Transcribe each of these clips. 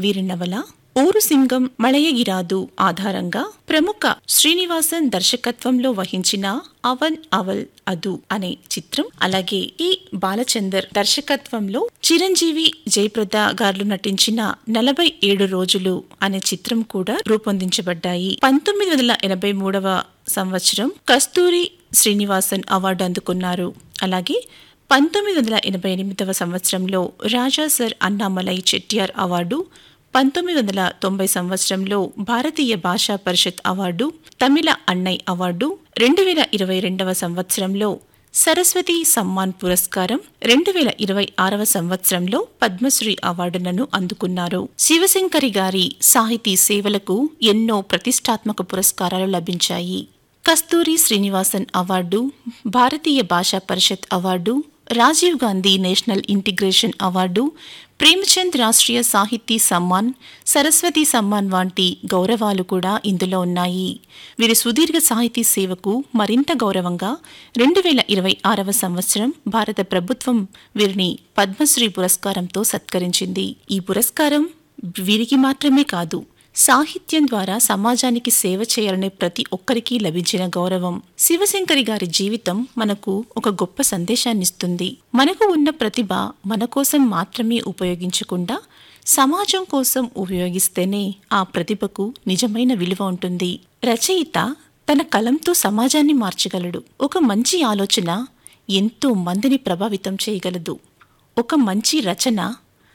వీరి నవల ఊరు సింగం మళయగిరాదు ఆధారంగా ప్రముఖ శ్రీనివాసన్ దర్శకత్వంలో వహించిన అవన్ అవల్ అదు అనే చిత్రం అలాగే ఈ బాలచందర్ దర్శకత్వంలో చిరంజీవి జయప్రద గారు నటించిన నలభై ఏడు రోజులు అనే చిత్రం కూడా రూపొందించబడ్డాయి పంతొమ్మిది వందల ఎనభై మూడవ సంవత్సరం కస్తూరి శ్రీనివాసన్ అవార్డు అందుకున్నారు అలాగే పంతొమ్మిది వందల ఎనభై ఎనిమిదవ సంవత్సరంలో రాజా సర్ అన్నామలై చెట్టియార్ అవార్డు పంతొమ్మిది వందల తొంభై సంవత్సరంలో భారతీయ భాషా పరిషత్ అవార్డు తమిళ అన్నయ్ అవార్డు రెండు వేల ఇరవై రెండవ సంవత్సరంలో సరస్వతి సమ్మాన్ పురస్కారం రెండు వేల ఇరవై ఆరవ సంవత్సరంలో పద్మశ్రీ అవార్డులను అందుకున్నారు శివశంకరి గారి సాహితీ సేవలకు ఎన్నో ప్రతిష్టాత్మక పురస్కారాలు లభించాయి కస్తూరి Srinivasan award Bharatiya Bhasha Parishad award Rajiv Gandhi national integration award Premchand Rashtriya Sahiti Samman Saraswati Samman వంటి గౌరవాలు కూడా ఇందులో ఉన్నాయి వీరి సుదీర్ఘ సాహితీ సేవకు మరింత గౌరవంగా రెండు వేల ఇరవై ఆరవ సంవత్సరం భారత ప్రభుత్వం వీరిని పద్మశ్రీ పురస్కారంతో సత్కరించింది ఈ పురస్కారం వీరికి మాత్రమే కాదు సాహిత్యం ద్వారా సమాజానికి సేవ చేయాలనే ప్రతి ఒక్కరికి లభించిన గౌరవం శివశంకరి గారి జీవితం మనకు ఒక గొప్ప సందేశాన్నిస్తుంది మనకు ఉన్న ప్రతిభ మన కోసం మాత్రమే ఉపయోగించకుండా సమాజం కోసం ఉపయోగిస్తేనే ఆ ప్రతిభకు నిజమైన విలువ ఉంటుంది రచయిత తన కలంతో సమాజాన్ని మార్చగలడు ఒక మంచి ఆలోచన ఎంతో మందిని ప్రభావితం చేయగలదు ఒక మంచి రచన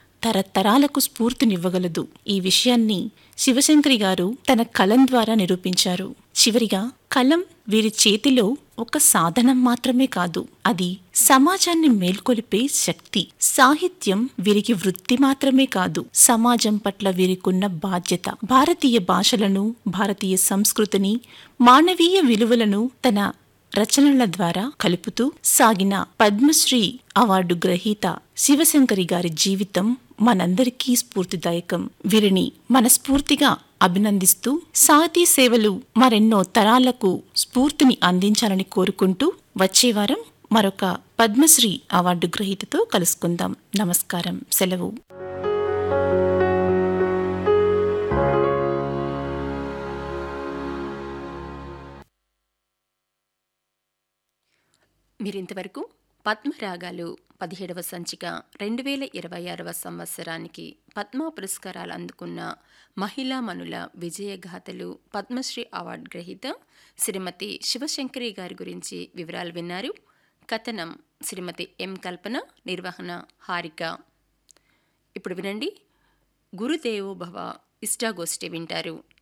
తరతరాలకు స్ఫూర్తినివ్వగలదు ఈ విషయాన్ని శివశంకరి గారు తన కలం ద్వారా నిరూపించారు చివరిగా కలం వీరి చేతిలో ఒక సాధనం మాత్రమే కాదు అది సమాజాన్ని మేల్కొలిపే శక్తి సాహిత్యం వీరికి వృత్తి మాత్రమే కాదు సమాజం పట్ల వీరికున్న బాధ్యత భారతీయ భాషలను భారతీయ సంస్కృతిని మానవీయ విలువలను తన రచనల ద్వారా కలుపుతూ సాగిన పద్మశ్రీ అవార్డు గ్రహీత శివశంకరి గారి జీవితం మనందరికీ స్ఫూర్తిదాయకం వీరిని మనస్ఫూర్తిగా అభినందిస్తూ సాహితీ సేవలు మరెన్నో తరాలకు స్ఫూర్తిని అందించాలని కోరుకుంటూ వచ్చే వారం మరొక పద్మశ్రీ అవార్డు గ్రహీతతో కలుసుకుందాం నమస్కారం సెలవు మీరింతవరకు పద్మరాగాలు పదిహేడవ సంచిక రెండు వేల ఇరవై ఆరవ సంవత్సరానికి పద్మ పురస్కారాలు అందుకున్న మహిళా మనుల విజయగాథలు పద్మశ్రీ అవార్డు గ్రహీత శ్రీమతి శివశంకరి గారి గురించి వివరాలు విన్నారు కథనం శ్రీమతి ఎం కల్పన నిర్వహణ హారిక ఇప్పుడు వినండి గురుదేవో భవ ఇష్టాగోష్ఠి వింటారు